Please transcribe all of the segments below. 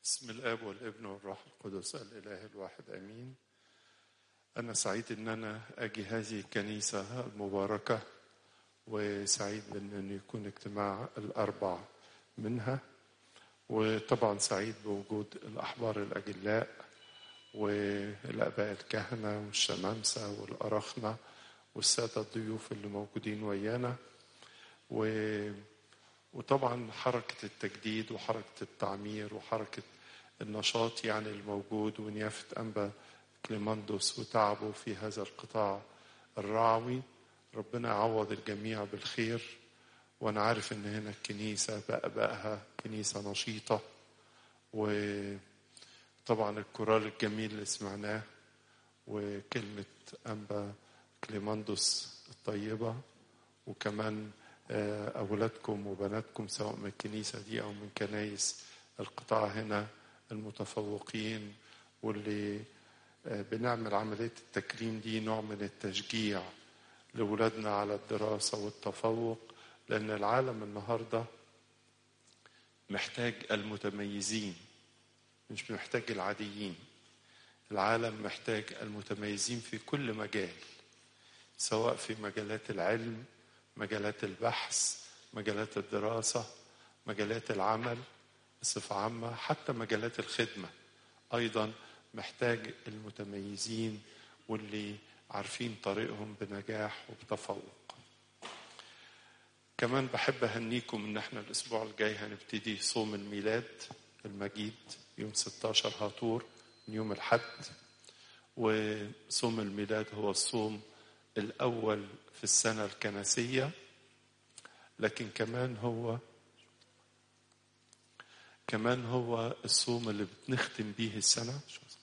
بسم الاب والابن والروح القدس الاله الواحد امين انا سعيد ان انا اجي هذه الكنيسه المباركه وسعيد بان يكون اجتماع الاربع منها وطبعا سعيد بوجود الاحبار الاجلاء والاباء الكهنه والشمامسه والاراخنه والساده الضيوف اللي موجودين ويانا و وطبعا حركة التجديد وحركة التعمير وحركة النشاط يعني الموجود ونيافة أنبا كليماندوس وتعبه في هذا القطاع الرعوي ربنا يعوض الجميع بالخير وأنا عارف إن هنا الكنيسة بأبائها كنيسة نشيطة وطبعا الكورال الجميل اللي سمعناه وكلمة أنبا كليماندوس الطيبة وكمان أولادكم وبناتكم سواء من الكنيسة دي أو من كنايس القطاع هنا المتفوقين واللي بنعمل عملية التكريم دي نوع من التشجيع لأولادنا على الدراسة والتفوق لأن العالم النهاردة محتاج المتميزين مش محتاج العاديين العالم محتاج المتميزين في كل مجال سواء في مجالات العلم مجالات البحث مجالات الدراسة مجالات العمل بصفة عامة حتى مجالات الخدمة أيضا محتاج المتميزين واللي عارفين طريقهم بنجاح وبتفوق كمان بحب أهنيكم إن احنا الأسبوع الجاي هنبتدي صوم الميلاد المجيد يوم 16 هاطور من يوم الحد وصوم الميلاد هو الصوم الأول في السنة الكنسية لكن كمان هو كمان هو الصوم اللي بنختم بيه السنة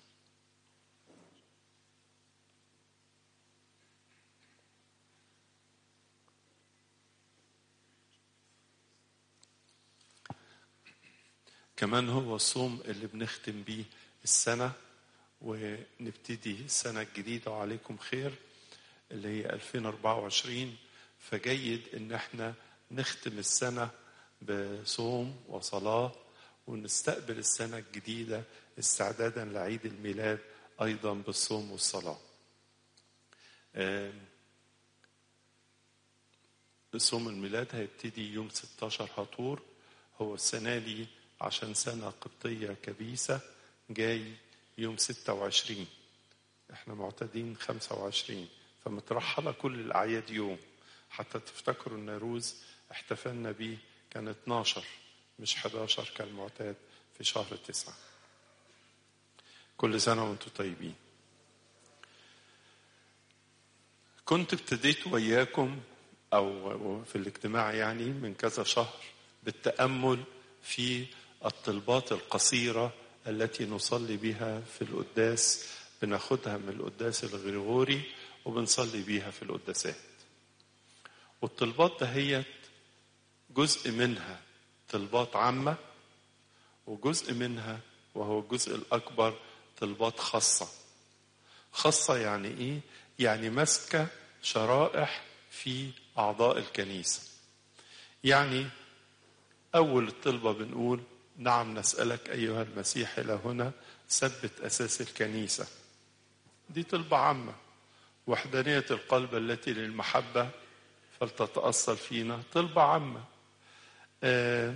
كمان هو الصوم اللي بنختم بيه السنة ونبتدي السنة الجديدة وعليكم خير اللي هي 2024 فجيد ان احنا نختم السنة بصوم وصلاة ونستقبل السنة الجديدة استعدادا لعيد الميلاد ايضا بالصوم والصلاة صوم الميلاد هيبتدي يوم 16 هطور هو السنة دي عشان سنة قبطية كبيسة جاي يوم 26 احنا معتادين 25 فمترحلة كل الأعياد يوم حتى تفتكروا النيروز احتفلنا بيه كان 12 مش 11 كالمعتاد في شهر تسعة كل سنة وانتم طيبين كنت ابتديت وياكم أو في الاجتماع يعني من كذا شهر بالتأمل في الطلبات القصيرة التي نصلي بها في القداس بناخدها من القداس الغريغوري وبنصلي بيها في القداسات والطلبات دهيت جزء منها طلبات عامة وجزء منها وهو الجزء الأكبر طلبات خاصة خاصة يعني إيه؟ يعني ماسكة شرائح في أعضاء الكنيسة يعني أول الطلبة بنقول نعم نسألك أيها المسيح إلى هنا ثبت أساس الكنيسة دي طلبة عامة وحدانية القلب التي للمحبة فلتتأصل فينا طلبة عامة آه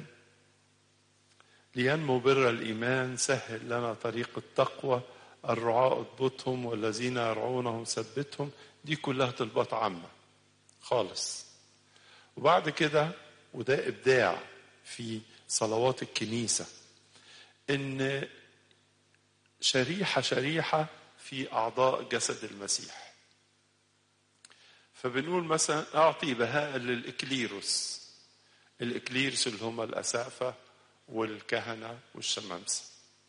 لينمو بر الإيمان سهل لنا طريق التقوى الرعاء اضبطهم والذين يرعونهم ثبتهم دي كلها طلبات عامة خالص وبعد كده وده إبداع في صلوات الكنيسة إن شريحة شريحة في أعضاء جسد المسيح فبنقول مثلا أعطي بهاء للإكليروس الإكليروس اللي هم الأسافة والكهنة والشمامسة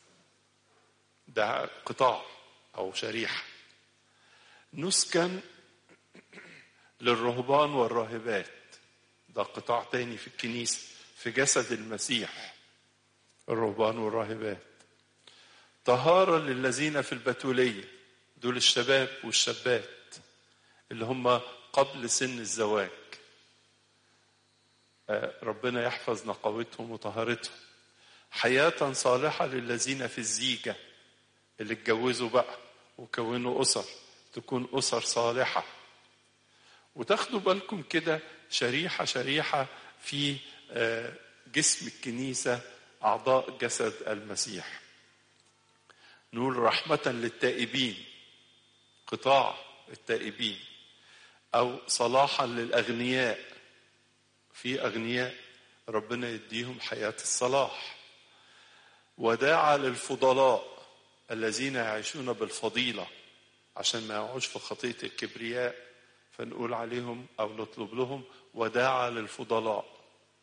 ده قطاع أو شريحة نسكن للرهبان والراهبات ده قطاع تاني في الكنيسة في جسد المسيح الرهبان والراهبات طهارة للذين في البتولية دول الشباب والشابات اللي هم قبل سن الزواج ربنا يحفظ نقاوتهم وطهارتهم حياة صالحة للذين في الزيجة اللي اتجوزوا بقى وكونوا أسر تكون أسر صالحة وتاخدوا بالكم كده شريحة شريحة في جسم الكنيسة أعضاء جسد المسيح نقول رحمة للتائبين قطاع التائبين أو صلاحا للأغنياء في أغنياء ربنا يديهم حياة الصلاح وداعة للفضلاء الذين يعيشون بالفضيلة عشان ما يقعوش في خطية الكبرياء فنقول عليهم أو نطلب لهم وداعة للفضلاء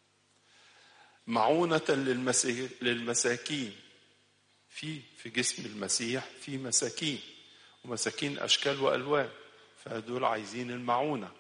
معونة للمساكين في في جسم المسيح في مساكين ومساكين أشكال وألوان فدول عايزين المعونة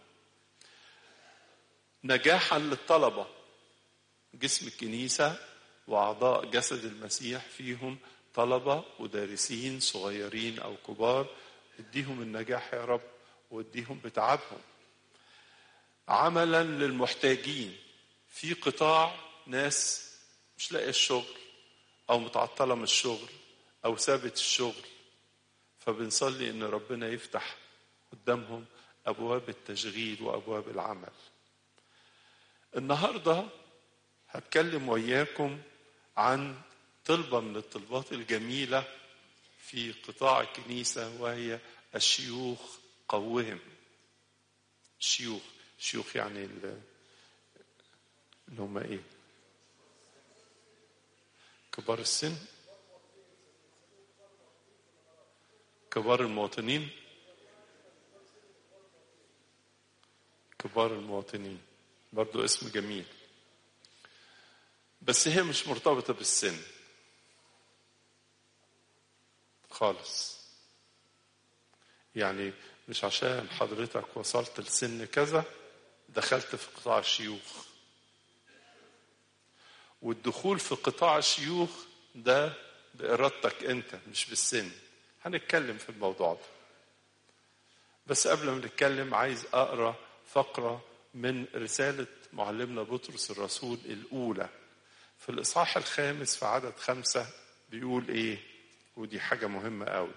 نجاحا للطلبة جسم الكنيسة وأعضاء جسد المسيح فيهم طلبة ودارسين صغيرين أو كبار اديهم النجاح يا رب واديهم بتعبهم عملا للمحتاجين في قطاع ناس مش لاقي الشغل او متعطله من الشغل او سابت الشغل فبنصلي ان ربنا يفتح قدامهم ابواب التشغيل وابواب العمل النهارده هتكلم وياكم عن طلبه من الطلبات الجميله في قطاع الكنيسه وهي الشيوخ قوهم الشيوخ شيوخ يعني اللي هم ايه كبار السن كبار المواطنين كبار المواطنين برضو اسم جميل بس هي مش مرتبطة بالسن خالص يعني مش عشان حضرتك وصلت لسن كذا دخلت في قطاع الشيوخ والدخول في قطاع الشيوخ ده بإرادتك أنت مش بالسن هنتكلم في الموضوع ده بس قبل ما نتكلم عايز أقرأ فقرة من رسالة معلمنا بطرس الرسول الأولى في الإصحاح الخامس في عدد خمسة بيقول إيه ودي حاجة مهمة قوي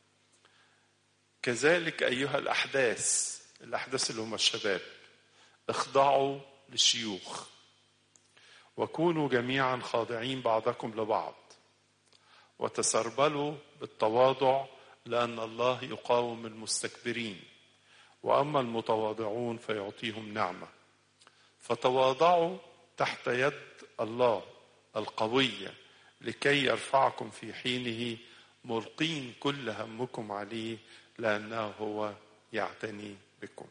كذلك أيها الأحداث الأحداث اللي هم الشباب اخضعوا للشيوخ وكونوا جميعا خاضعين بعضكم لبعض وتسربلوا بالتواضع لأن الله يقاوم المستكبرين وأما المتواضعون فيعطيهم نعمة فتواضعوا تحت يد الله القوية لكي يرفعكم في حينه ملقين كل همكم عليه لأنه هو يعتني بكم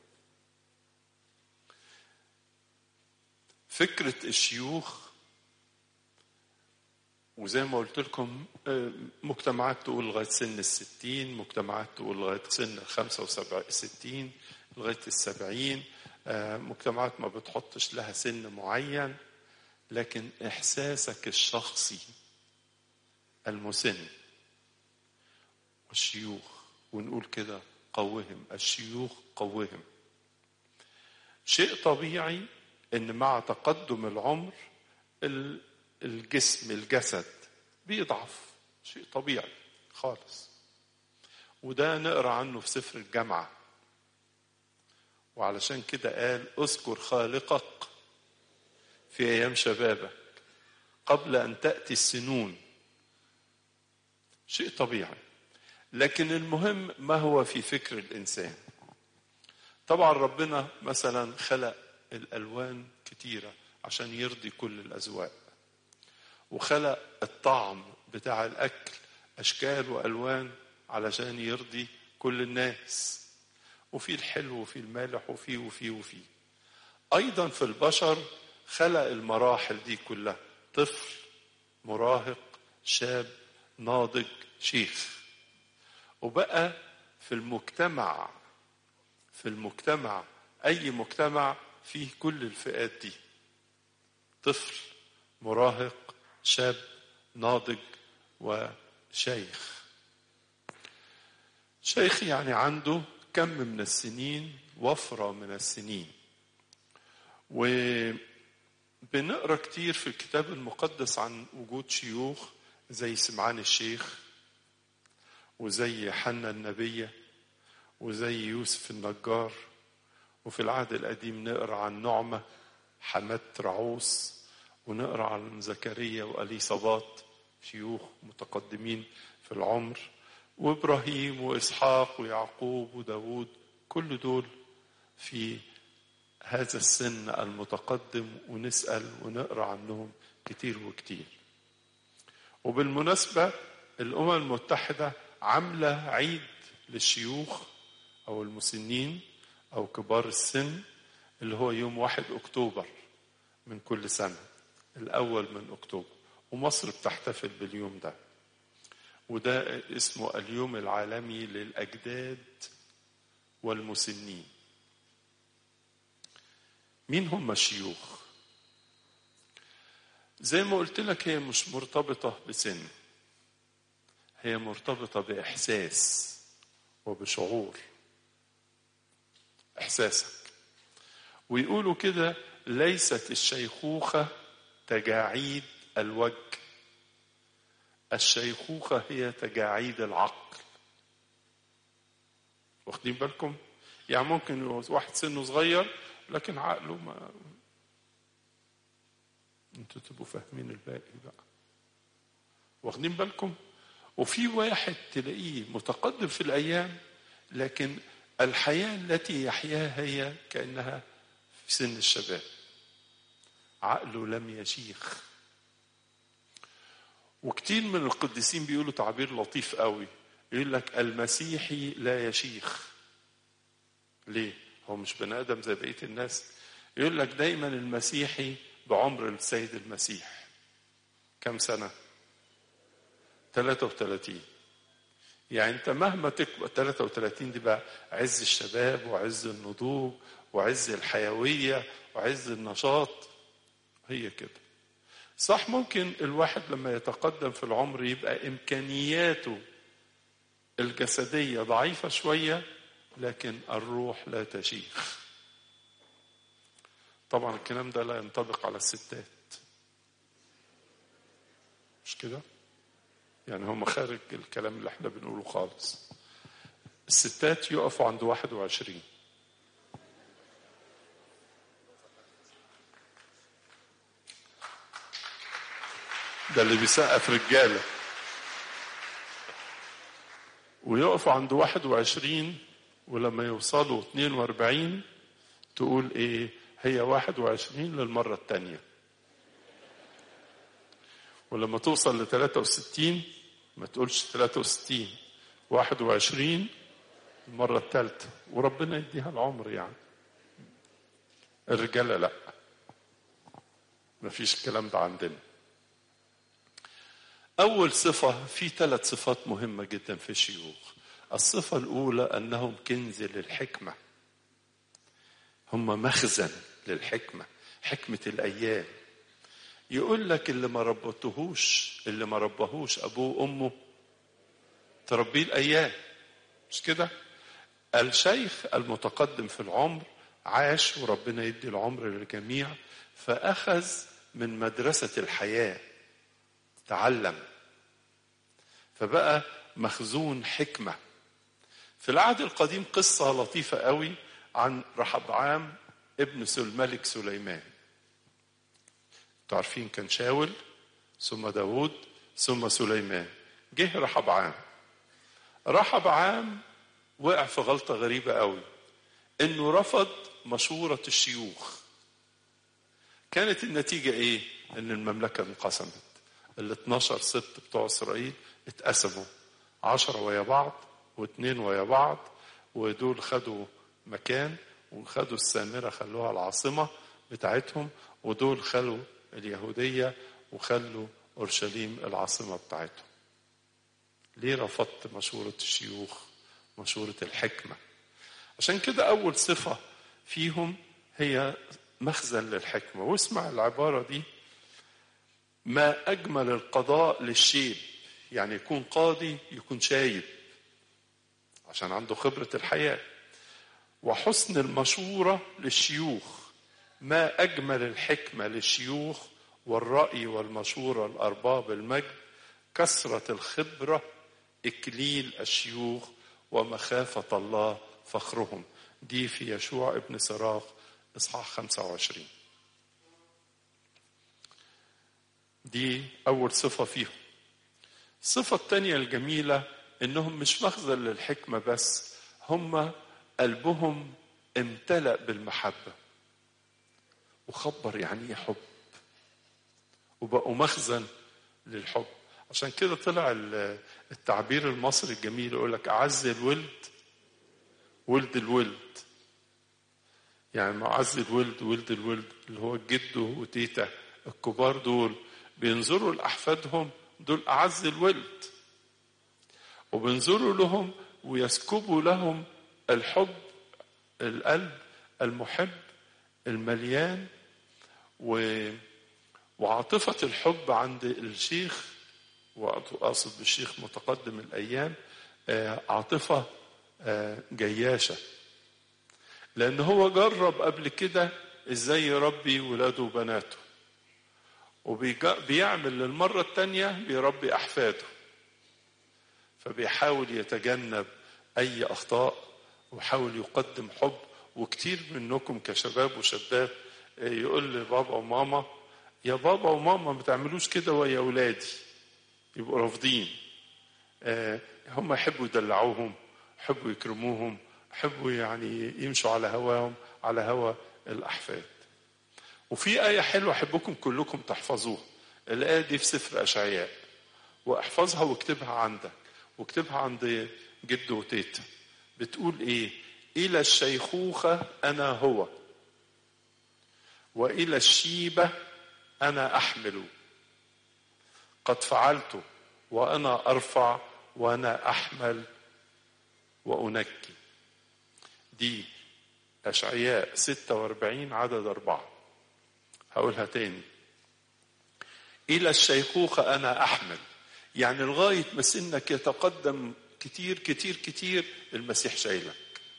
فكرة الشيوخ وزي ما قلت لكم مجتمعات تقول لغاية سن الستين مجتمعات تقول لغاية سن الخمسة وستين لغاية السبعين مجتمعات ما بتحطش لها سن معين لكن إحساسك الشخصي المسن والشيوخ ونقول كده قوهم الشيوخ قوهم شيء طبيعي ان مع تقدم العمر الجسم الجسد بيضعف شيء طبيعي خالص وده نقرا عنه في سفر الجامعه وعلشان كده قال اذكر خالقك في ايام شبابك قبل ان تاتي السنون شيء طبيعي لكن المهم ما هو في فكر الانسان طبعا ربنا مثلا خلق الالوان كتيره عشان يرضي كل الاذواق وخلق الطعم بتاع الاكل اشكال والوان علشان يرضي كل الناس وفي الحلو وفي المالح وفي وفي وفي ايضا في البشر خلق المراحل دي كلها طفل مراهق شاب ناضج شيخ وبقى في المجتمع في المجتمع اي مجتمع فيه كل الفئات دي طفل مراهق شاب ناضج وشيخ شيخ يعني عنده كم من السنين وفرة من السنين بنقرا كتير في الكتاب المقدس عن وجود شيوخ زي سمعان الشيخ وزي حنا النبيه وزي يوسف النجار وفي العهد القديم نقرا عن نعمه حماه رعوس ونقرا عن زكريا واليصابات شيوخ متقدمين في العمر وابراهيم واسحاق ويعقوب وداود كل دول في هذا السن المتقدم ونسال ونقرا عنهم كتير وكتير وبالمناسبه الامم المتحده عامله عيد للشيوخ او المسنين او كبار السن اللي هو يوم واحد اكتوبر من كل سنه الاول من اكتوبر ومصر بتحتفل باليوم ده وده اسمه اليوم العالمي للاجداد والمسنين مين هم الشيوخ زي ما قلت لك هي مش مرتبطه بسن هي مرتبطه باحساس وبشعور احساسك ويقولوا كده ليست الشيخوخه تجاعيد الوجه الشيخوخه هي تجاعيد العقل واخدين بالكم يعني ممكن واحد سنه صغير لكن عقله ما انتوا تبقوا فاهمين الباقي بقى واخدين بالكم وفي واحد تلاقيه متقدم في الايام لكن الحياه التي يحياها هي كانها في سن الشباب عقله لم يشيخ وكتير من القديسين بيقولوا تعبير لطيف قوي يقول لك المسيحي لا يشيخ ليه هو مش بني ادم زي بقيه الناس يقول لك دايما المسيحي بعمر السيد المسيح كم سنه 33 يعني انت مهما تكبر 33 دي بقى عز الشباب وعز النضوج وعز الحيويه وعز النشاط هي كده صح ممكن الواحد لما يتقدم في العمر يبقى امكانياته الجسديه ضعيفه شويه لكن الروح لا تشيخ طبعا الكلام ده لا ينطبق على الستات مش كده يعني هم خارج الكلام اللي احنا بنقوله خالص الستات يقفوا عند 21 ده اللي بيسقف رجاله ويقفوا عند 21 ولما يوصلوا 42 تقول ايه هي 21 للمرة الثانية ولما توصل ل 63 ما تقولش 63 21 المرة الثالثة وربنا يديها العمر يعني الرجالة لا ما فيش الكلام ده عندنا أول صفة في ثلاث صفات مهمة جدا في الشيوخ الصفة الأولى أنهم كنز للحكمة هم مخزن للحكمة حكمة الأيام يقول لك اللي ما ربطهوش اللي ما ربهوش أبوه وأمه تربيه الأيام مش كده الشيخ المتقدم في العمر عاش وربنا يدي العمر للجميع فأخذ من مدرسة الحياة تعلم فبقى مخزون حكمة في العهد القديم قصة لطيفة قوي عن رحبعام ابن الملك سليمان تعرفين كان شاول ثم داود ثم سليمان جه رحبعام رحبعام وقع في غلطة غريبة قوي انه رفض مشورة الشيوخ كانت النتيجة ايه ان المملكة انقسمت ال 12 سبت بتوع اسرائيل اتقسموا عشرة ويا بعض واثنين ويا بعض ودول خدوا مكان وخدوا السامرة خلوها العاصمة بتاعتهم ودول خلوا اليهودية وخلوا أورشليم العاصمة بتاعتهم ليه رفضت مشورة الشيوخ مشورة الحكمة عشان كده أول صفة فيهم هي مخزن للحكمة واسمع العبارة دي ما أجمل القضاء للشيب يعني يكون قاضي يكون شايب عشان عنده خبرة الحياة وحسن المشورة للشيوخ ما أجمل الحكمة للشيوخ والرأي والمشورة الأرباب المجد كثرة الخبرة إكليل الشيوخ ومخافة الله فخرهم دي في يشوع ابن سراخ إصحاح 25 دي أول صفة فيهم الصفة الثانية الجميلة إنهم مش مخزن للحكمة بس هم قلبهم امتلأ بالمحبة وخبر يعني ايه حب وبقوا مخزن للحب عشان كده طلع التعبير المصري الجميل يقول لك أعز الولد ولد الولد يعني معز الولد ولد الولد اللي هو جده وتيتا الكبار دول بينظروا لأحفادهم دول أعز الولد وبينظروا لهم ويسكبوا لهم الحب القلب المحب المليان و... وعاطفة الحب عند الشيخ وأقصد بالشيخ متقدم الأيام عاطفة جياشة لأن هو جرب قبل كده إزاي يربي ولاده وبناته وبيعمل للمرة التانية بيربي أحفاده فبيحاول يتجنب أي أخطاء ويحاول يقدم حب وكتير منكم كشباب وشابات يقول لبابا وماما يا بابا وماما ما تعملوش كده ويا أولادي يبقوا رافضين هم يحبوا يدلعوهم يحبوا يكرموهم يحبوا يعني يمشوا على هواهم على هوا الأحفاد وفي آية حلوة أحبكم كلكم تحفظوها الآية دي في سفر أشعياء واحفظها واكتبها عندك واكتبها عند جد وتيتا بتقول إيه إلى الشيخوخة أنا هو وإلى الشيبة أنا أحمل قد فعلت وأنا أرفع وأنا أحمل وأنكي دي أشعياء 46 عدد أربعة هقولها تاني إلى الشيخوخة أنا أحمل يعني لغاية ما سنك يتقدم كتير كتير كتير المسيح شايلك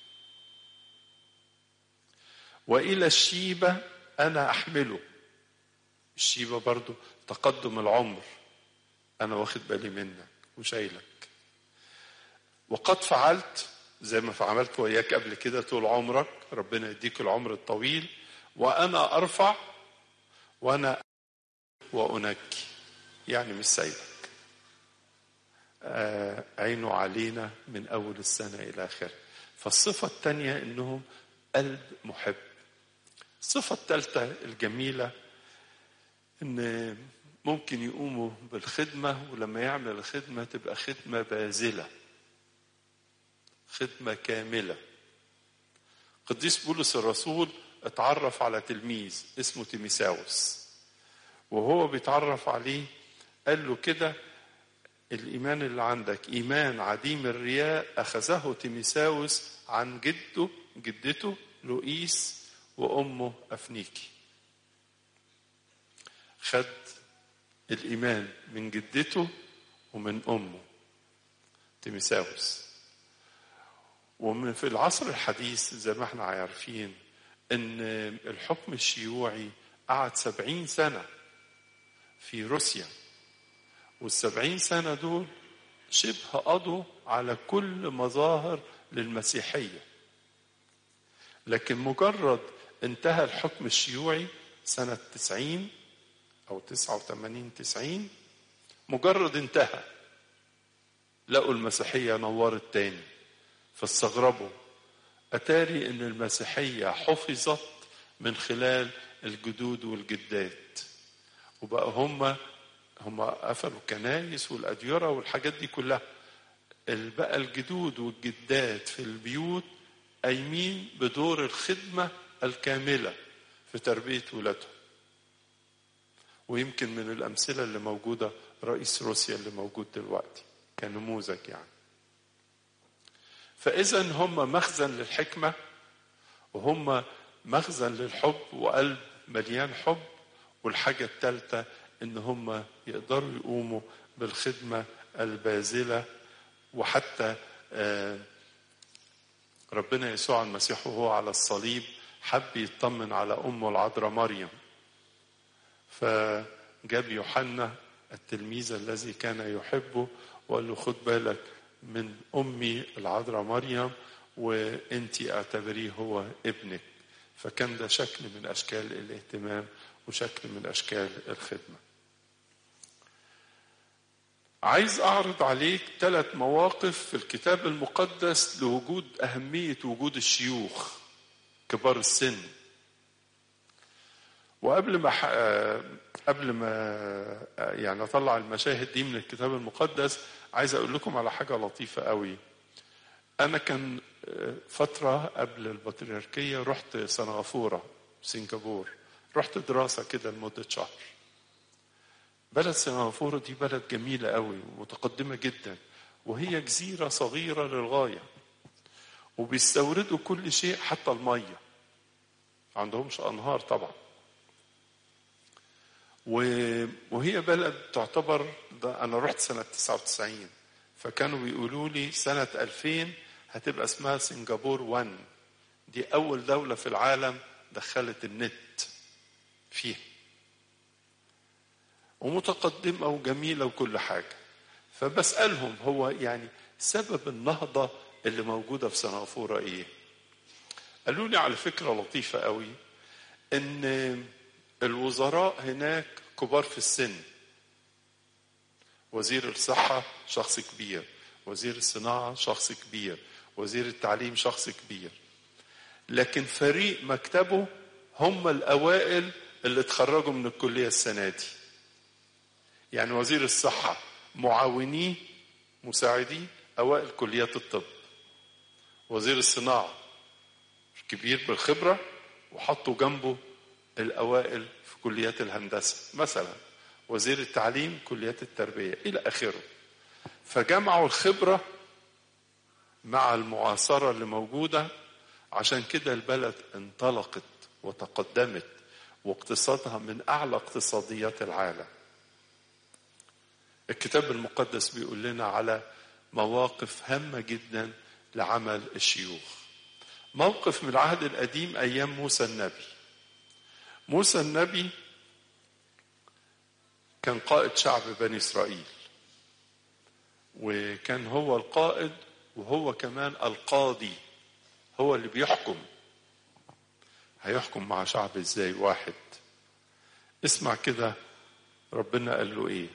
وإلى الشيبة أنا أحمله الشيبة برضو تقدم العمر أنا واخد بالي منك وشايلك وقد فعلت زي ما عملت وياك قبل كده طول عمرك ربنا يديك العمر الطويل وأنا أرفع وأنا وأنكي يعني مش سايبك آه عينه علينا من أول السنة إلى آخره فالصفة الثانية إنهم قلب محب الصفة الثالثة الجميلة إن ممكن يقوموا بالخدمة ولما يعمل الخدمة تبقى خدمة باذلة خدمة كاملة قديس بولس الرسول اتعرف على تلميذ اسمه تيميساوس وهو بيتعرف عليه قال له كده الإيمان اللي عندك إيمان عديم الرياء أخذه تيميساوس عن جده جدته لؤيس وأمه أفنيكي خد الإيمان من جدته ومن أمه تيميساوس ومن في العصر الحديث زي ما احنا عارفين ان الحكم الشيوعي قعد سبعين سنة في روسيا والسبعين سنة دول شبه قضوا على كل مظاهر للمسيحية لكن مجرد انتهى الحكم الشيوعي سنة تسعين أو تسعة وثمانين تسعين مجرد انتهى لقوا المسيحية نورت تاني فاستغربوا أتاري أن المسيحية حفظت من خلال الجدود والجدات وبقى هم هم قفلوا الكنايس والأديرة والحاجات دي كلها بقى الجدود والجدات في البيوت قايمين بدور الخدمة الكاملة في تربية ولادهم ويمكن من الأمثلة اللي موجودة رئيس روسيا اللي موجود دلوقتي كنموذج يعني فإذا هم مخزن للحكمة وهم مخزن للحب وقلب مليان حب والحاجة الثالثة إن هم يقدروا يقوموا بالخدمة الباذلة وحتى ربنا يسوع المسيح وهو على الصليب حب يطمن على أمه العذراء مريم فجاب يوحنا التلميذ الذي كان يحبه وقال له خد بالك من أمي العذراء مريم وانت اعتبريه هو ابنك فكان ده شكل من أشكال الاهتمام وشكل من أشكال الخدمة عايز أعرض عليك ثلاث مواقف في الكتاب المقدس لوجود أهمية وجود الشيوخ كبار السن وقبل ما ح... قبل ما يعني اطلع المشاهد دي من الكتاب المقدس عايز اقول لكم على حاجه لطيفه قوي انا كان فتره قبل البطريركيه رحت سنغافوره سنغافور رحت دراسه كده لمده شهر بلد سنغافوره دي بلد جميله قوي ومتقدمه جدا وهي جزيره صغيره للغايه وبيستوردوا كل شيء حتى الميه عندهمش انهار طبعا وهي بلد تعتبر ده انا رحت سنه 99 فكانوا بيقولوا لي سنه 2000 هتبقى اسمها سنغافور 1 دي اول دوله في العالم دخلت النت فيها ومتقدمه وجميله وكل حاجه فبسالهم هو يعني سبب النهضه اللي موجوده في سنغافوره ايه قالوا لي على فكره لطيفه قوي ان الوزراء هناك كبار في السن وزير الصحة شخص كبير وزير الصناعة شخص كبير وزير التعليم شخص كبير لكن فريق مكتبه هم الأوائل اللي اتخرجوا من الكلية السنة دي يعني وزير الصحة معاونيه مساعديه أوائل كليات الطب وزير الصناعة كبير بالخبرة وحطوا جنبه الأوائل في كليات الهندسة مثلا وزير التعليم كليات التربية إلى آخره فجمعوا الخبرة مع المعاصرة اللي موجودة عشان كده البلد انطلقت وتقدمت واقتصادها من أعلى اقتصاديات العالم الكتاب المقدس بيقول لنا على مواقف هامة جدا لعمل الشيوخ موقف من العهد القديم أيام موسى النبي موسى النبي كان قائد شعب بني اسرائيل وكان هو القائد وهو كمان القاضي هو اللي بيحكم هيحكم مع شعب ازاي واحد اسمع كده ربنا قال له ايه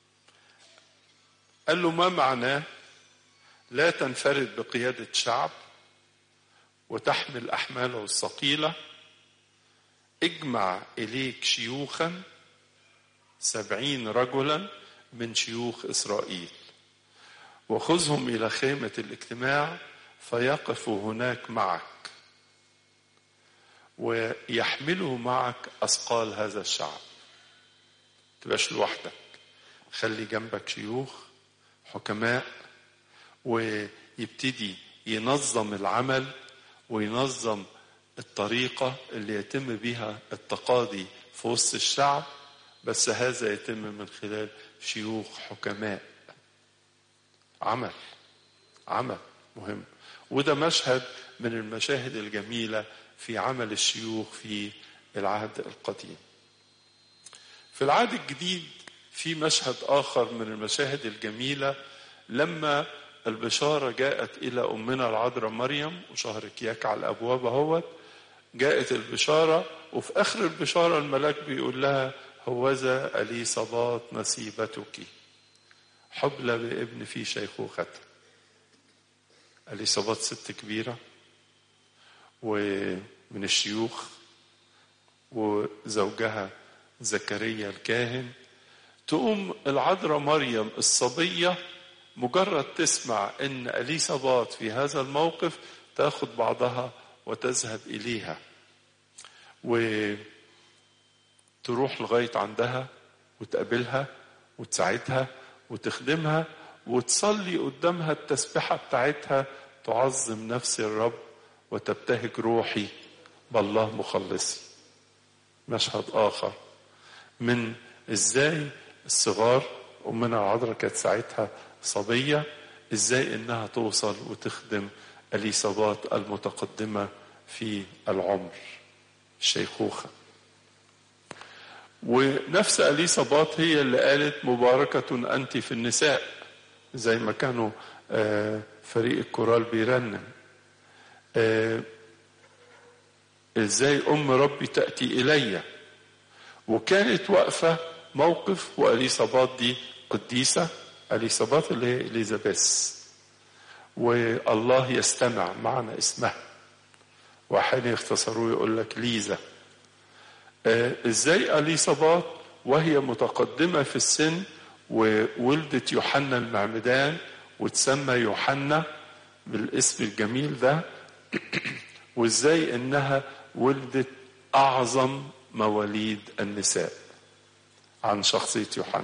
قال له ما معناه لا تنفرد بقيادة شعب وتحمل أحماله الثقيلة اجمع إليك شيوخا سبعين رجلا من شيوخ إسرائيل وخذهم إلى خيمة الاجتماع فيقفوا هناك معك ويحملوا معك أثقال هذا الشعب تبقاش لوحدك خلي جنبك شيوخ حكماء ويبتدي ينظم العمل وينظم الطريقة اللي يتم بها التقاضي في وسط الشعب بس هذا يتم من خلال شيوخ حكماء عمل عمل مهم وده مشهد من المشاهد الجميلة في عمل الشيوخ في العهد القديم في العهد الجديد في مشهد آخر من المشاهد الجميلة لما البشارة جاءت إلى أمنا العذراء مريم وشهر كياك على الأبواب اهوت جاءت البشارة وفي آخر البشارة الملاك بيقول لها هوذا أليصابات نسيبتك حبلى بابن في شيخوخته أليصابات ست كبيرة ومن الشيوخ وزوجها زكريا الكاهن تقوم العذراء مريم الصبية مجرد تسمع ان اليصابات في هذا الموقف تاخد بعضها وتذهب اليها وتروح لغايه عندها وتقابلها وتساعدها وتخدمها وتصلي قدامها التسبيحه بتاعتها تعظم نفس الرب وتبتهج روحي بالله مخلصي مشهد اخر من ازاي الصغار امنا العذراء كانت ساعتها صبيه ازاي انها توصل وتخدم اليصابات المتقدمه في العمر الشيخوخة ونفس أليصابات هي اللي قالت مباركة أنت في النساء زي ما كانوا فريق الكورال بيرنم ازاي ام ربي تاتي الي وكانت واقفه موقف واليصابات دي قديسه اليصابات اللي هي اليزابيث والله يستمع معنى اسمها واحيانا يختصروه يقول لك ليزا ازاي اليصابات وهي متقدمه في السن وولدت يوحنا المعمدان وتسمى يوحنا بالاسم الجميل ده وازاي انها ولدت اعظم مواليد النساء عن شخصيه يوحنا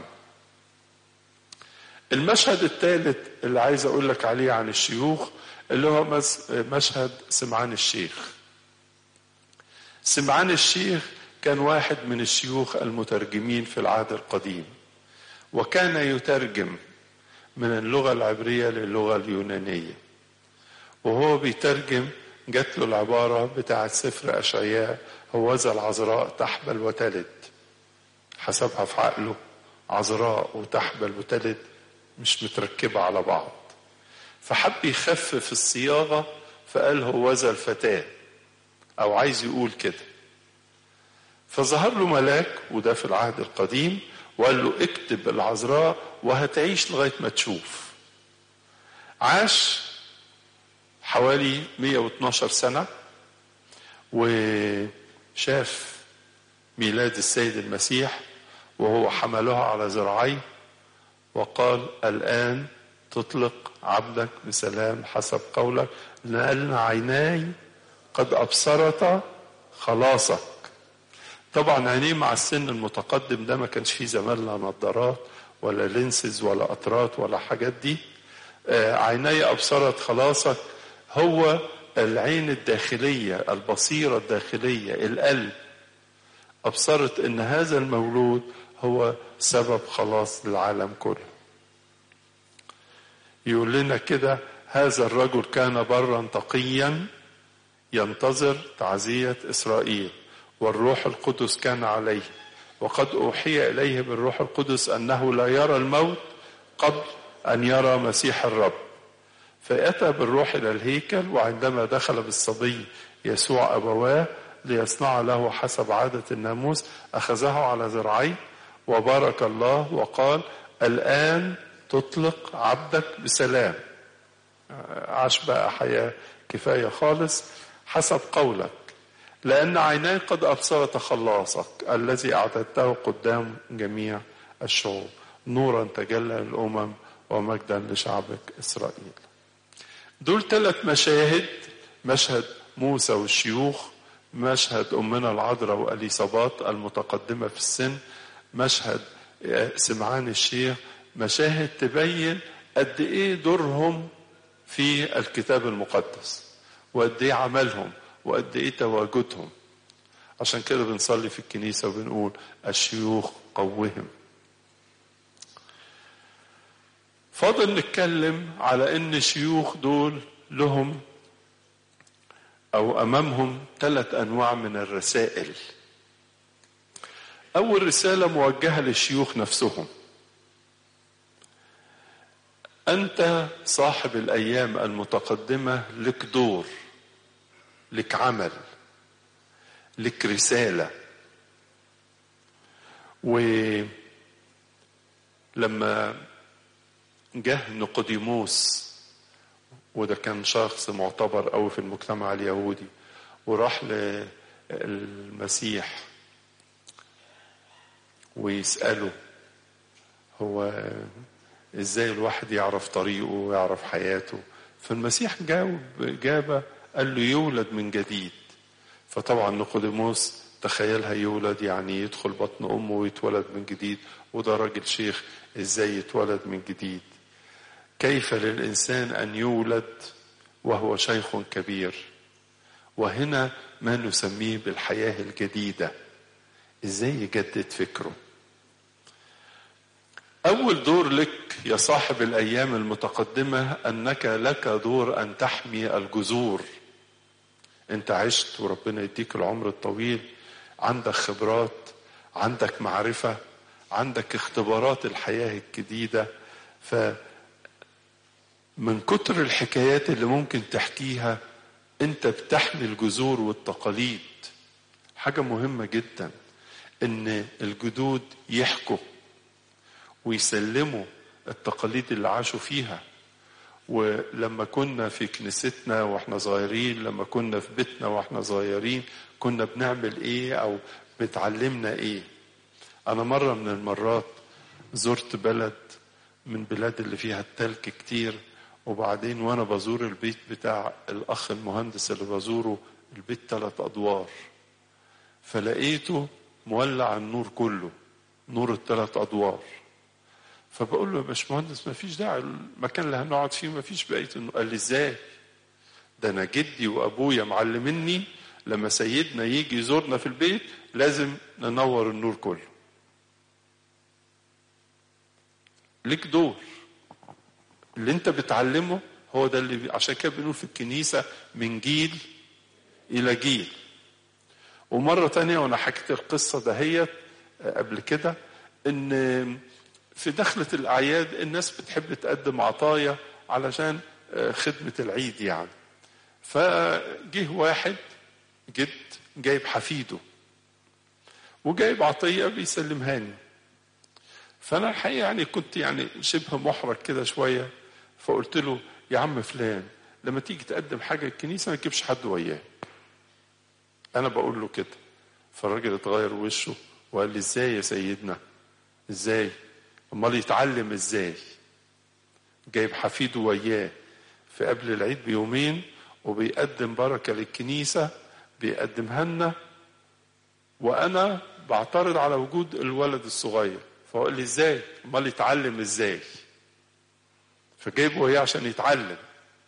المشهد الثالث اللي عايز اقول لك عليه عن الشيوخ اللي هو مشهد سمعان الشيخ سمعان الشيخ كان واحد من الشيوخ المترجمين في العهد القديم وكان يترجم من اللغة العبرية للغة اليونانية وهو بيترجم جات له العبارة بتاعت سفر أشعياء هوذا العذراء تحبل وتلد حسبها في عقله عذراء وتحبل وتلد مش متركبة على بعض فحب يخفف الصياغة فقال هوذا الفتاة أو عايز يقول كده فظهر له ملاك وده في العهد القديم وقال له اكتب العذراء وهتعيش لغاية ما تشوف عاش حوالي 112 سنة وشاف ميلاد السيد المسيح وهو حملها على ذراعيه وقال الآن تطلق عبدك بسلام حسب قولك لأن عيناي قد أبصرت خلاصك طبعا عينيه مع السن المتقدم ده ما كانش فيه زمان لا نظارات ولا لينسز ولا قطرات ولا حاجات دي عيني أبصرت خلاصك هو العين الداخلية البصيرة الداخلية القلب أبصرت أن هذا المولود هو سبب خلاص للعالم كله يقول لنا كده هذا الرجل كان برا تقيا ينتظر تعزية إسرائيل والروح القدس كان عليه وقد أوحي إليه بالروح القدس أنه لا يرى الموت قبل أن يرى مسيح الرب فأتى بالروح إلى الهيكل وعندما دخل بالصبي يسوع أبواه ليصنع له حسب عادة الناموس أخذه على ذراعيه وبارك الله وقال الآن تطلق عبدك بسلام عاش بقى حياة كفاية خالص حسب قولك لأن عيناي قد أبصرت خلاصك الذي أعددته قدام جميع الشعوب نورا تجلى للأمم ومجدا لشعبك إسرائيل دول ثلاث مشاهد مشهد موسى والشيوخ مشهد أمنا العذراء وأليصابات المتقدمة في السن مشهد سمعان الشيخ مشاهد تبين قد إيه دورهم في الكتاب المقدس وقد إيه عملهم وقد إيه تواجدهم عشان كده بنصلي في الكنيسة وبنقول الشيوخ قوهم فاضل نتكلم على ان الشيوخ دول لهم او امامهم ثلاث انواع من الرسائل اول رساله موجهه للشيوخ نفسهم انت صاحب الايام المتقدمه لك دور لك عمل لك رساله ولما جه نيقوديموس وده كان شخص معتبر قوي في المجتمع اليهودي وراح للمسيح ويسأله هو ازاي الواحد يعرف طريقه ويعرف حياته فالمسيح جاوب إجابة قال له يولد من جديد فطبعا نيقوديموس تخيلها يولد يعني يدخل بطن أمه ويتولد من جديد وده راجل شيخ ازاي يتولد من جديد كيف للإنسان أن يولد وهو شيخ كبير وهنا ما نسميه بالحياة الجديدة ازاي يجدد فكره أول دور لك يا صاحب الأيام المتقدمة أنك لك دور أن تحمي الجذور انت عشت وربنا يديك العمر الطويل عندك خبرات عندك معرفة عندك اختبارات الحياة الجديدة ف من كتر الحكايات اللي ممكن تحكيها انت بتحمي الجذور والتقاليد حاجة مهمة جدا ان الجدود يحكوا ويسلموا التقاليد اللي عاشوا فيها ولما كنا في كنيستنا واحنا صغيرين لما كنا في بيتنا واحنا صغيرين كنا بنعمل ايه او بتعلمنا ايه انا مرة من المرات زرت بلد من بلاد اللي فيها التلج كتير وبعدين وانا بزور البيت بتاع الاخ المهندس اللي بزوره البيت ثلاث ادوار فلقيته مولع النور كله نور الثلاث ادوار فبقول له يا باشمهندس ما فيش داعي المكان اللي هنقعد فيه ما فيش بقيه النور قال لي ازاي ده انا جدي وابويا معلميني لما سيدنا يجي يزورنا في البيت لازم ننور النور كله ليك دور اللي انت بتعلمه هو ده اللي بي... عشان كده بنقول في الكنيسة من جيل إلى جيل ومرة تانية وأنا حكيت القصة دهيت قبل كده إن في دخلة الأعياد الناس بتحب تقدم عطايا علشان خدمة العيد يعني فجه واحد جد جايب حفيده وجايب عطية بيسلمهاني فانا الحقيقه يعني كنت يعني شبه محرج كده شويه فقلت له يا عم فلان لما تيجي تقدم حاجه الكنيسه ما تجيبش حد وياه انا بقول له كده فالراجل اتغير وشه وقال لي ازاي يا سيدنا ازاي امال يتعلم ازاي جايب حفيده وياه في قبل العيد بيومين وبيقدم بركه للكنيسه بيقدمها لنا وانا بعترض على وجود الولد الصغير فقال لي ازاي امال يتعلم ازاي فجايبه هي عشان يتعلم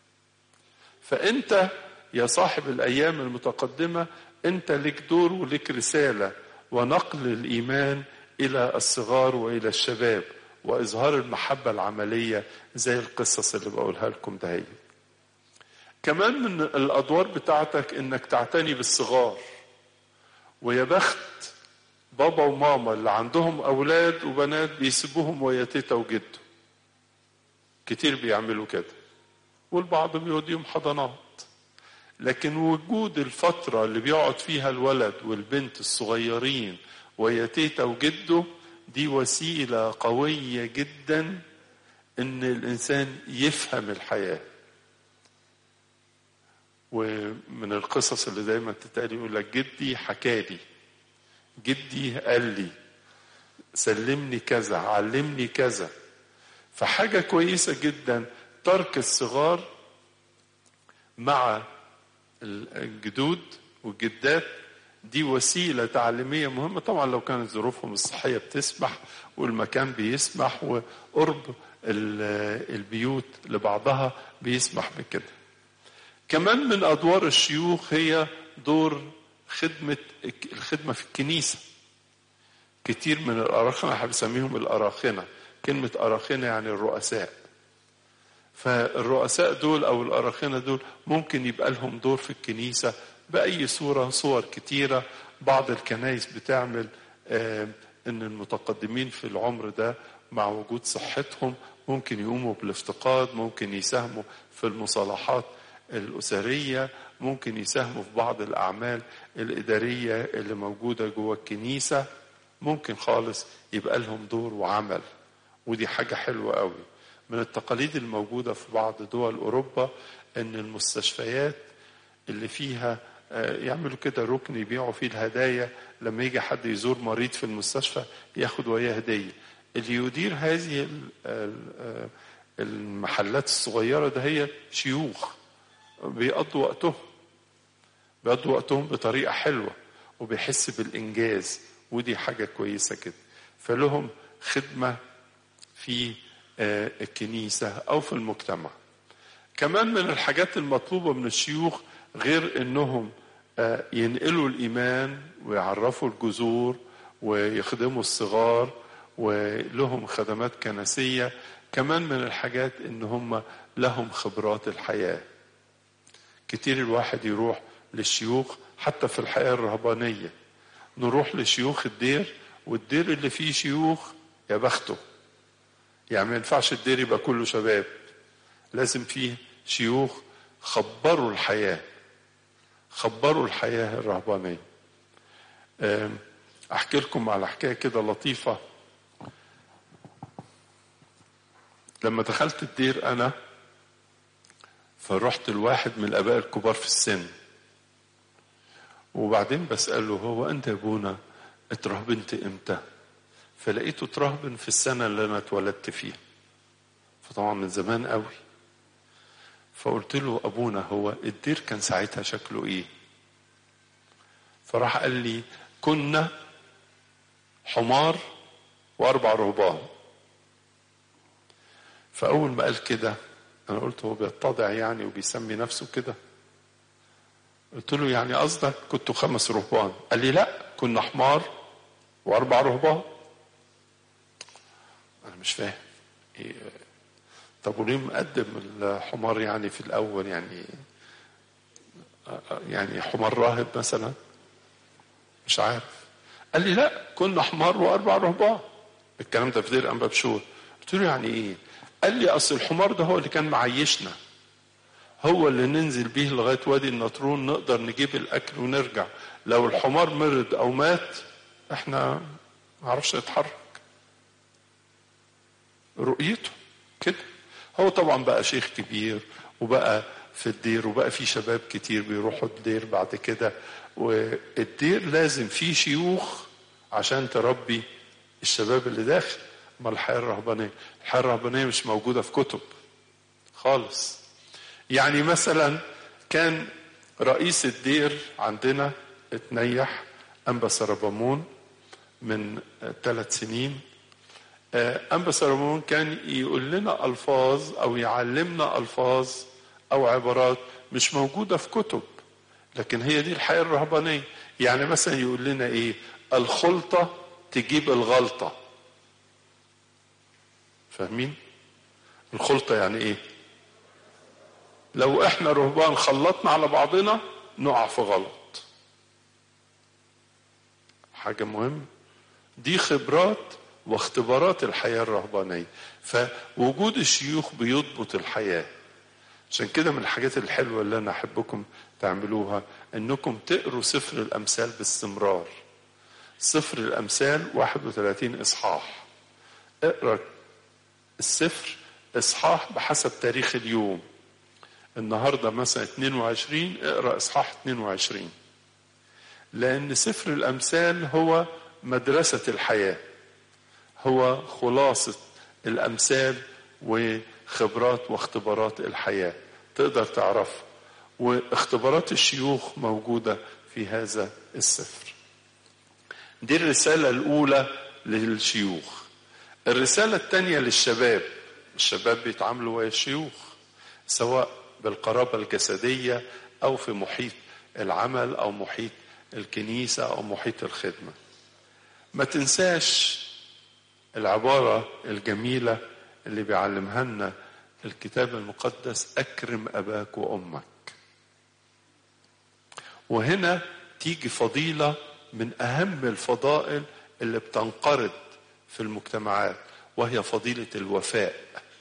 فانت يا صاحب الايام المتقدمه انت لك دور ولك رساله ونقل الايمان الى الصغار والى الشباب واظهار المحبه العمليه زي القصص اللي بقولها لكم ده هي. كمان من الادوار بتاعتك انك تعتني بالصغار ويا بخت بابا وماما اللي عندهم اولاد وبنات بيسيبوهم ويا تيتا وجده كتير بيعملوا كده والبعض بيوديهم حضانات لكن وجود الفترة اللي بيقعد فيها الولد والبنت الصغيرين ويا تيتا وجده دي وسيلة قوية جدا ان الانسان يفهم الحياة ومن القصص اللي دايما تتقال يقول لك جدي حكالي جدي قال لي سلمني كذا علمني كذا فحاجة كويسة جدا ترك الصغار مع الجدود والجدات دي وسيلة تعليمية مهمة طبعا لو كانت ظروفهم الصحية بتسمح والمكان بيسمح وقرب البيوت لبعضها بيسمح بكده كمان من أدوار الشيوخ هي دور خدمة الخدمة في الكنيسة كتير من الأراخنة احنا بنسميهم الأراخنة كلمة أراخنة يعني الرؤساء فالرؤساء دول أو الأراخنة دول ممكن يبقى لهم دور في الكنيسة بأي صورة صور كتيرة بعض الكنايس بتعمل آه إن المتقدمين في العمر ده مع وجود صحتهم ممكن يقوموا بالافتقاد ممكن يساهموا في المصالحات الأسرية ممكن يساهموا في بعض الأعمال الإدارية اللي موجودة جوه الكنيسة ممكن خالص يبقى لهم دور وعمل ودي حاجة حلوة قوي من التقاليد الموجودة في بعض دول أوروبا أن المستشفيات اللي فيها يعملوا كده ركن يبيعوا فيه الهدايا لما يجي حد يزور مريض في المستشفى ياخد وياه هدية اللي يدير هذه المحلات الصغيرة ده هي شيوخ بيقضوا وقتهم بيقضوا وقتهم بطريقة حلوة وبيحس بالإنجاز ودي حاجة كويسة كده فلهم خدمة في الكنيسة أو في المجتمع كمان من الحاجات المطلوبة من الشيوخ غير أنهم ينقلوا الإيمان ويعرفوا الجذور ويخدموا الصغار ولهم خدمات كنسية كمان من الحاجات ان هم لهم خبرات الحياة كتير الواحد يروح للشيوخ حتى في الحياة الرهبانية نروح لشيوخ الدير والدير اللي فيه شيوخ يا بخته يعني ما ينفعش الدير يبقى كله شباب لازم فيه شيوخ خبروا الحياة خبروا الحياة الرهبانية أحكي لكم على حكاية كده لطيفة لما دخلت الدير أنا فرحت لواحد من الآباء الكبار في السن وبعدين بسأله هو أنت يا أبونا اترهبنت إمتى؟ فلقيته اترهبن في السنة اللي أنا اتولدت فيها فطبعا من زمان قوي فقلت له أبونا هو الدير كان ساعتها شكله إيه؟ فراح قال لي كنا حمار وأربع رهبان فأول ما قال كده أنا قلت هو بيتضع يعني وبيسمي نفسه كده قلت له يعني قصدك كنتوا خمس رهبان قال لي لا كنا حمار وأربع رهبان أنا مش فاهم إيه طب وليه مقدم الحمار يعني في الأول يعني يعني حمار راهب مثلا مش عارف قال لي لا كنا حمار وأربع رهبان الكلام ده في دير أنبا بشور قلت له يعني إيه قال لي أصل الحمار ده هو اللي كان معيشنا هو اللي ننزل بيه لغاية وادي النطرون نقدر نجيب الأكل ونرجع لو الحمار مرض أو مات احنا معرفش نتحرك رؤيته كده هو طبعا بقى شيخ كبير وبقى في الدير وبقى في شباب كتير بيروحوا الدير بعد كده والدير لازم فيه شيوخ عشان تربي الشباب اللي داخل ما الحياة الرهبانية الحياة الرهبانية مش موجودة في كتب خالص يعني مثلا كان رئيس الدير عندنا اتنيح أنبا سربامون من ثلاث سنين أنبا سربامون كان يقول لنا ألفاظ أو يعلمنا ألفاظ أو عبارات مش موجودة في كتب لكن هي دي الحياة الرهبانية يعني مثلا يقول لنا إيه الخلطة تجيب الغلطة فاهمين الخلطة يعني إيه لو احنا رهبان خلطنا على بعضنا نقع في غلط حاجة مهمة دي خبرات واختبارات الحياة الرهبانية فوجود الشيوخ بيضبط الحياة عشان كده من الحاجات الحلوة اللي أنا أحبكم تعملوها أنكم تقروا سفر الأمثال باستمرار سفر الأمثال 31 إصحاح اقرأ السفر إصحاح بحسب تاريخ اليوم النهاردة مثلا 22 اقرأ إصحاح 22 لأن سفر الأمثال هو مدرسة الحياة هو خلاصة الأمثال وخبرات واختبارات الحياة تقدر تعرف واختبارات الشيوخ موجودة في هذا السفر دي الرسالة الأولى للشيوخ الرسالة الثانية للشباب الشباب بيتعاملوا ويا الشيوخ سواء بالقرابة الجسدية أو في محيط العمل أو محيط الكنيسة أو محيط الخدمة ما تنساش العبارة الجميلة اللي بيعلمها لنا الكتاب المقدس أكرم أباك وأمك وهنا تيجي فضيلة من أهم الفضائل اللي بتنقرض في المجتمعات وهي فضيلة الوفاء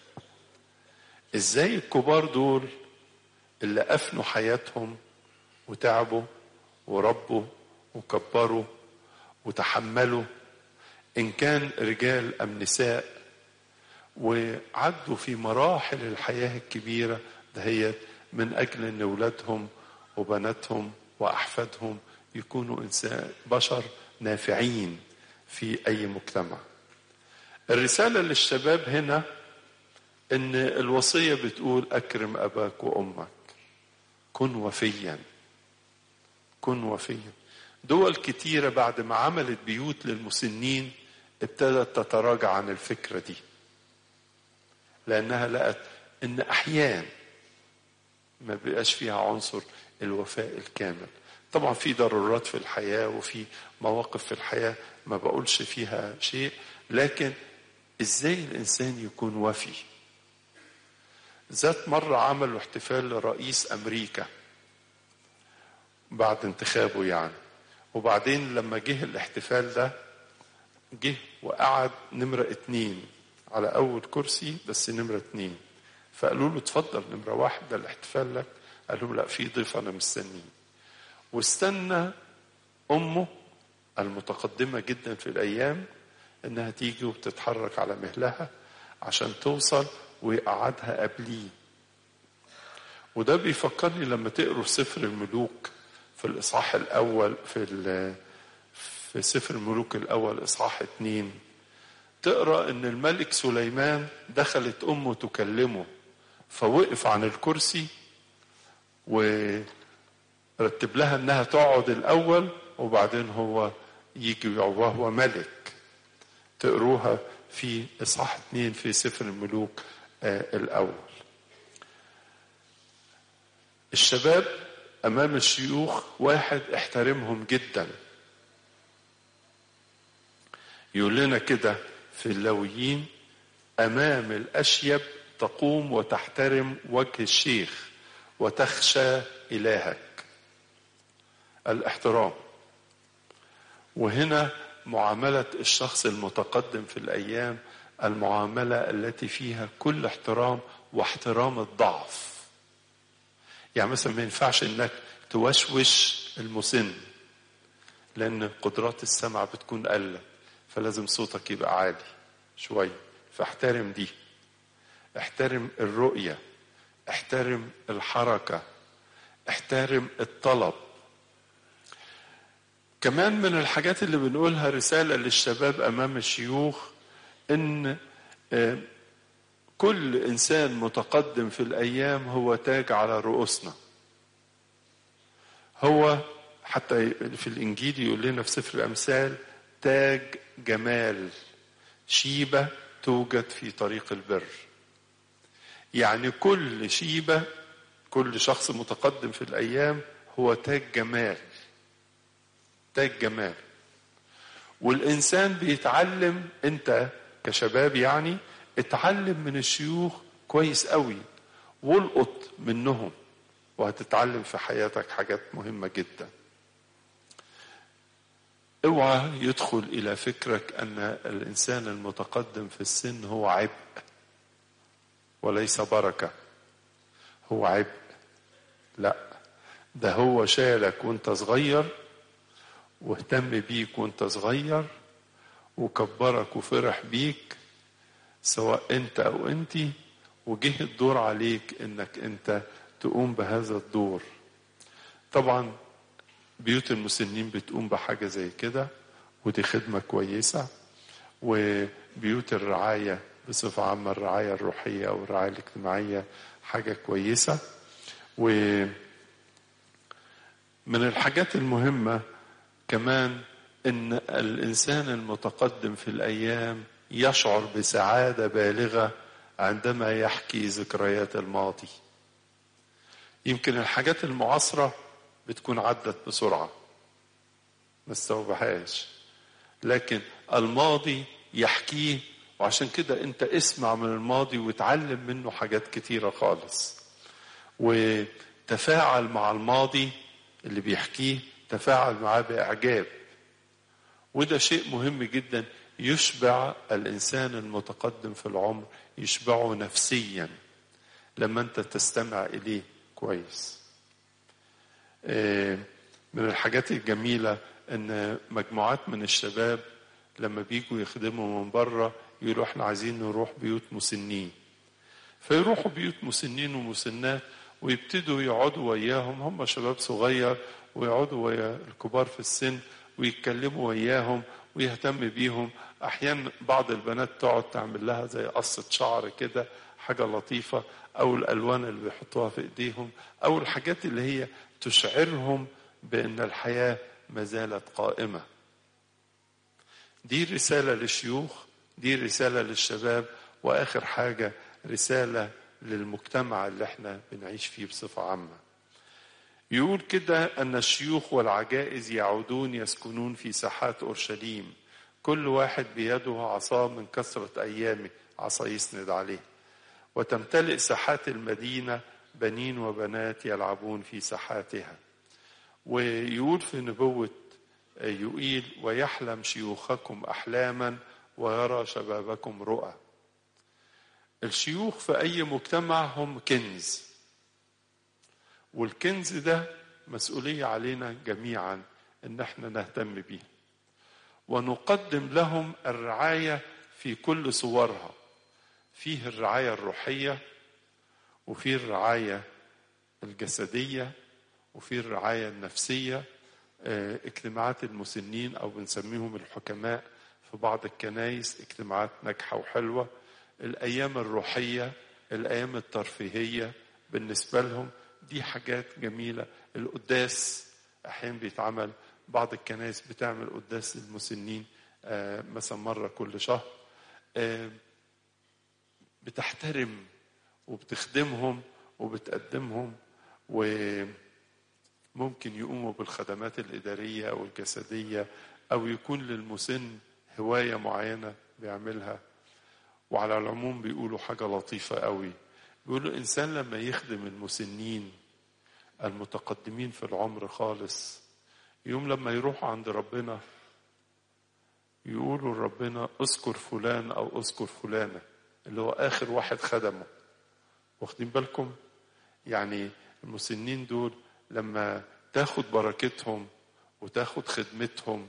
ازاي الكبار دول اللي أفنوا حياتهم وتعبوا وربوا وكبروا وتحملوا إن كان رجال أم نساء وعدوا في مراحل الحياة الكبيرة دهيت من أجل أن أولادهم وبناتهم وأحفادهم يكونوا إنسان بشر نافعين في أي مجتمع الرسالة للشباب هنا ان الوصيه بتقول اكرم اباك وامك كن وفيا كن وفيا دول كتيره بعد ما عملت بيوت للمسنين ابتدت تتراجع عن الفكره دي لانها لقت ان احيان ما بيبقاش فيها عنصر الوفاء الكامل طبعا في ضرورات في الحياه وفي مواقف في الحياه ما بقولش فيها شيء لكن ازاي الانسان يكون وفي ذات مرة عملوا احتفال لرئيس أمريكا بعد انتخابه يعني وبعدين لما جه الاحتفال ده جه وقعد نمرة اتنين على أول كرسي بس نمرة اتنين فقالوا له اتفضل نمرة واحد ده الاحتفال لك قال لهم لا في ضيف أنا مستنيه واستنى أمه المتقدمة جدا في الأيام إنها تيجي وبتتحرك على مهلها عشان توصل ويقعدها قبليه وده بيفكرني لما تقروا سفر الملوك في الإصحاح الأول في في سفر الملوك الأول إصحاح اتنين تقرا إن الملك سليمان دخلت أمه تكلمه فوقف عن الكرسي ورتب لها إنها تقعد الأول وبعدين هو يجي وهو ملك تقروها في إصحاح اتنين في سفر الملوك آه الأول الشباب أمام الشيوخ واحد احترمهم جدا يقول لنا كده في اللويين أمام الأشيب تقوم وتحترم وجه الشيخ وتخشى إلهك الاحترام وهنا معاملة الشخص المتقدم في الأيام المعاملة التي فيها كل احترام واحترام الضعف يعني مثلا ما ينفعش انك توشوش المسن لان قدرات السمع بتكون قلت فلازم صوتك يبقى عالي شوية فاحترم دي احترم الرؤية احترم الحركة احترم الطلب كمان من الحاجات اللي بنقولها رسالة للشباب أمام الشيوخ إن كل إنسان متقدم في الأيام هو تاج على رؤوسنا هو حتى في الإنجيل يقول لنا في سفر الأمثال تاج جمال شيبة توجد في طريق البر يعني كل شيبة كل شخص متقدم في الأيام هو تاج جمال تاج جمال والإنسان بيتعلم أنت كشباب يعني اتعلم من الشيوخ كويس قوي والقط منهم وهتتعلم في حياتك حاجات مهمة جدا اوعى يدخل الى فكرك ان الانسان المتقدم في السن هو عبء وليس بركة هو عبء لا ده هو شالك وانت صغير واهتم بيك وانت صغير وكبرك وفرح بيك سواء انت او انتي وجه الدور عليك انك انت تقوم بهذا الدور طبعا بيوت المسنين بتقوم بحاجة زي كده ودي خدمة كويسة وبيوت الرعاية بصفة عامة الرعاية الروحية أو الرعاية الاجتماعية حاجة كويسة ومن الحاجات المهمة كمان ان الانسان المتقدم في الايام يشعر بسعاده بالغه عندما يحكي ذكريات الماضي يمكن الحاجات المعاصره بتكون عدت بسرعه ما استوعبهاش لكن الماضي يحكيه وعشان كده انت اسمع من الماضي وتعلم منه حاجات كتيره خالص وتفاعل مع الماضي اللي بيحكيه تفاعل معاه باعجاب وده شيء مهم جدا يشبع الانسان المتقدم في العمر يشبعه نفسيا لما انت تستمع اليه كويس من الحاجات الجميله ان مجموعات من الشباب لما بيجوا يخدموا من بره يقولوا احنا عايزين نروح بيوت مسنين فيروحوا بيوت مسنين ومسنات ويبتدوا يقعدوا وياهم هم شباب صغير ويقعدوا ويا الكبار في السن ويتكلموا وياهم ويهتم بيهم احيانا بعض البنات تقعد تعمل لها زي قصه شعر كده حاجه لطيفه او الالوان اللي بيحطوها في ايديهم او الحاجات اللي هي تشعرهم بان الحياه ما زالت قائمه دي رساله للشيوخ دي رساله للشباب واخر حاجه رساله للمجتمع اللي احنا بنعيش فيه بصفه عامه يقول كده أن الشيوخ والعجائز يعودون يسكنون في ساحات أورشليم كل واحد بيده عصا من كثرة أيامه عصا يسند عليه وتمتلئ ساحات المدينة بنين وبنات يلعبون في ساحاتها ويقول في نبوة يقيل ويحلم شيوخكم أحلاما ويرى شبابكم رؤى الشيوخ في أي مجتمع هم كنز والكنز ده مسؤولية علينا جميعا إن احنا نهتم بيه ونقدم لهم الرعاية في كل صورها فيه الرعاية الروحية وفيه الرعاية الجسدية وفيه الرعاية النفسية اجتماعات المسنين أو بنسميهم الحكماء في بعض الكنايس اجتماعات ناجحة وحلوة الأيام الروحية الأيام الترفيهية بالنسبة لهم دي حاجات جميلة القداس أحيانا بيتعمل بعض الكنائس بتعمل قداس للمسنين مثلا مرة كل شهر بتحترم وبتخدمهم وبتقدمهم وممكن يقوموا بالخدمات الإدارية أو الجسدية أو يكون للمسن هواية معينة بيعملها وعلى العموم بيقولوا حاجة لطيفة قوي بيقولوا الإنسان لما يخدم المسنين المتقدمين في العمر خالص يوم لما يروحوا عند ربنا يقولوا لربنا اذكر فلان او اذكر فلانه اللي هو اخر واحد خدمه واخدين بالكم يعني المسنين دول لما تاخد بركتهم وتاخد خدمتهم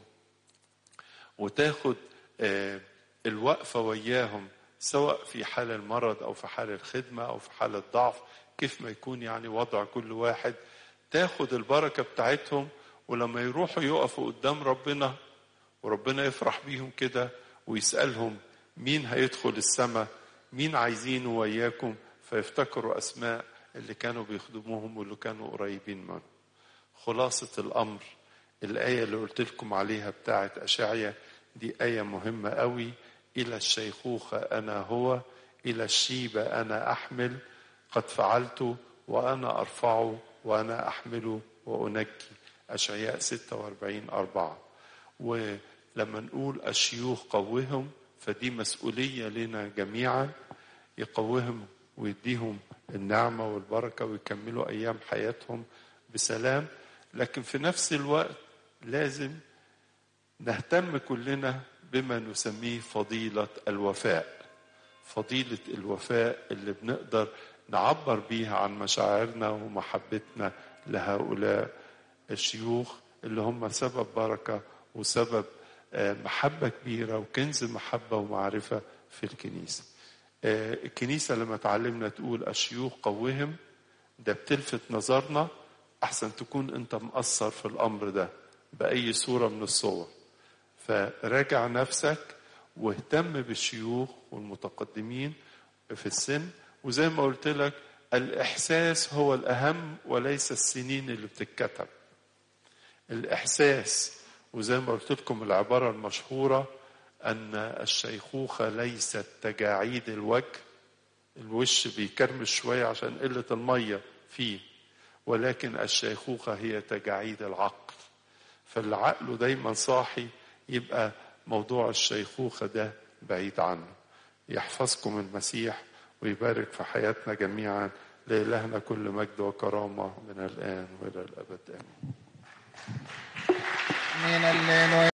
وتاخد آه الوقفة وياهم سواء في حال المرض أو في حال الخدمة أو في حال الضعف كيف ما يكون يعني وضع كل واحد تاخد البركة بتاعتهم ولما يروحوا يقفوا قدام ربنا وربنا يفرح بيهم كده ويسألهم مين هيدخل السماء مين عايزينه وياكم فيفتكروا أسماء اللي كانوا بيخدموهم واللي كانوا قريبين منهم خلاصة الأمر الآية اللي قلت لكم عليها بتاعت أشعية دي آية مهمة قوي إلى الشيخوخة أنا هو إلى الشيبة أنا أحمل قد فعلت وأنا أرفعه وأنا أحمله وأنجي أشعياء 46 أربعة ولما نقول الشيوخ قوهم فدي مسؤولية لنا جميعا يقوهم ويديهم النعمة والبركة ويكملوا أيام حياتهم بسلام لكن في نفس الوقت لازم نهتم كلنا بما نسميه فضيلة الوفاء فضيلة الوفاء اللي بنقدر نعبر بيها عن مشاعرنا ومحبتنا لهؤلاء الشيوخ اللي هم سبب بركة وسبب محبة كبيرة وكنز محبة ومعرفة في الكنيسة الكنيسة لما تعلمنا تقول الشيوخ قوهم ده بتلفت نظرنا أحسن تكون أنت مقصر في الأمر ده بأي صورة من الصور فراجع نفسك واهتم بالشيوخ والمتقدمين في السن وزي ما قلت لك الإحساس هو الأهم وليس السنين اللي بتتكتب الإحساس وزي ما قلت لكم العبارة المشهورة أن الشيخوخة ليست تجاعيد الوجه الوش بيكرمش شوية عشان قلة المية فيه ولكن الشيخوخة هي تجاعيد العقل فاللي عقله دايما صاحي يبقى موضوع الشيخوخة ده بعيد عنه يحفظكم المسيح ويبارك في حياتنا جميعا لإلهنا كل مجد وكرامة من الآن وإلى الأبد آمين من الليل